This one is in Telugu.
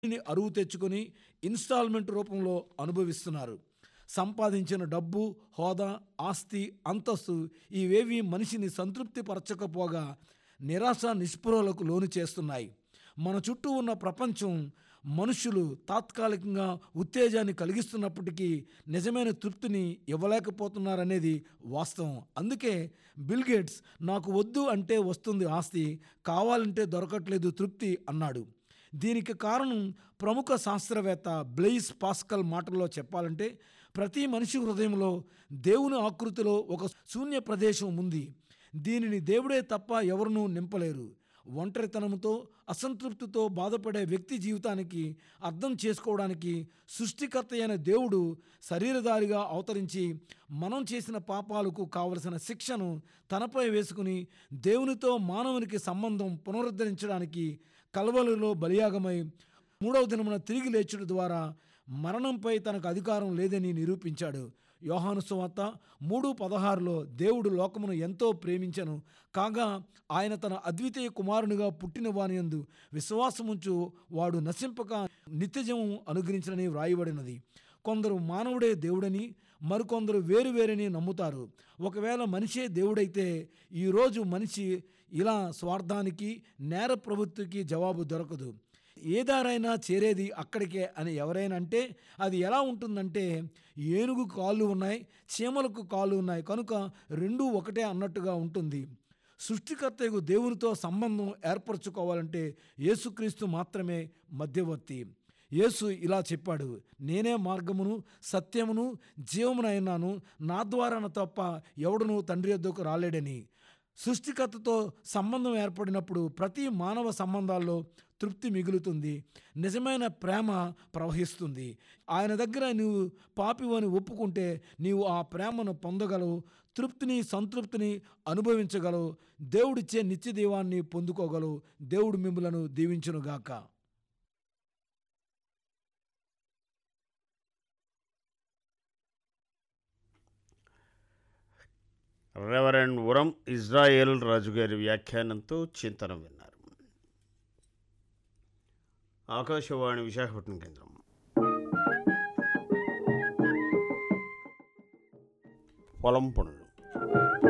ని అరువు తెచ్చుకొని ఇన్స్టాల్మెంట్ రూపంలో అనుభవిస్తున్నారు సంపాదించిన డబ్బు హోదా ఆస్తి అంతస్తు ఇవేవి మనిషిని సంతృప్తి పరచకపోగా నిరాశ నిస్పృహలకు లోను చేస్తున్నాయి మన చుట్టూ ఉన్న ప్రపంచం మనుషులు తాత్కాలికంగా ఉత్తేజాన్ని కలిగిస్తున్నప్పటికీ నిజమైన తృప్తిని ఇవ్వలేకపోతున్నారనేది వాస్తవం అందుకే బిల్ గేట్స్ నాకు వద్దు అంటే వస్తుంది ఆస్తి కావాలంటే దొరకట్లేదు తృప్తి అన్నాడు దీనికి కారణం ప్రముఖ శాస్త్రవేత్త బ్లెయిస్ పాస్కల్ మాటల్లో చెప్పాలంటే ప్రతి మనిషి హృదయంలో దేవుని ఆకృతిలో ఒక శూన్య ప్రదేశం ఉంది దీనిని దేవుడే తప్ప ఎవరునూ నింపలేరు ఒంటరితనంతో అసంతృప్తితో బాధపడే వ్యక్తి జీవితానికి అర్థం చేసుకోవడానికి సృష్టికర్త అయిన దేవుడు శరీరధారిగా అవతరించి మనం చేసిన పాపాలకు కావలసిన శిక్షను తనపై వేసుకుని దేవునితో మానవునికి సంబంధం పునరుద్ధరించడానికి కలవలలో బలియాగమై మూడవ దినమున తిరిగి లేచుట ద్వారా మరణంపై తనకు అధికారం లేదని నిరూపించాడు యోహాను సువార్త మూడు పదహారులో దేవుడు లోకమును ఎంతో ప్రేమించను కాగా ఆయన తన అద్వితీయ కుమారునిగా పుట్టిన వానియందు విశ్వాసముంచు వాడు నశింపక నిత్యజము అనుగ్రహించనని వ్రాయబడినది కొందరు మానవుడే దేవుడని మరికొందరు వేరు వేరని నమ్ముతారు ఒకవేళ మనిషే దేవుడైతే ఈరోజు మనిషి ఇలా స్వార్థానికి నేర ప్రవృత్తికి జవాబు దొరకదు ఏ దారైనా చేరేది అక్కడికే అని ఎవరైనా అంటే అది ఎలా ఉంటుందంటే ఏనుగు కాళ్ళు ఉన్నాయి చీమలకు కాళ్ళు ఉన్నాయి కనుక రెండూ ఒకటే అన్నట్టుగా ఉంటుంది సృష్టికర్తకు దేవునితో సంబంధం ఏర్పరచుకోవాలంటే యేసుక్రీస్తు మాత్రమే మధ్యవర్తి యేసు ఇలా చెప్పాడు నేనే మార్గమును సత్యమును జీవమునైనాను నా ద్వారాన తప్ప ఎవడును తండ్రి వద్దకు రాలేడని సృష్టికర్తతో సంబంధం ఏర్పడినప్పుడు ప్రతి మానవ సంబంధాల్లో తృప్తి మిగులుతుంది నిజమైన ప్రేమ ప్రవహిస్తుంది ఆయన దగ్గర నీవు పాపివని ఒప్పుకుంటే నీవు ఆ ప్రేమను పొందగలవు తృప్తిని సంతృప్తిని అనుభవించగలవు దేవుడిచ్చే నిత్య దీవాన్ని పొందుకోగలవు దేవుడు మిమ్మలను దీవించునుగాక రెవరెండ్ ఉరం ఇజ్రాయేల్ రాజు గారి వ్యాఖ్యానంతో చింతన విన్నారు ఆకాశవాణి విశాఖపట్నం కేంద్రం పొలం పనులు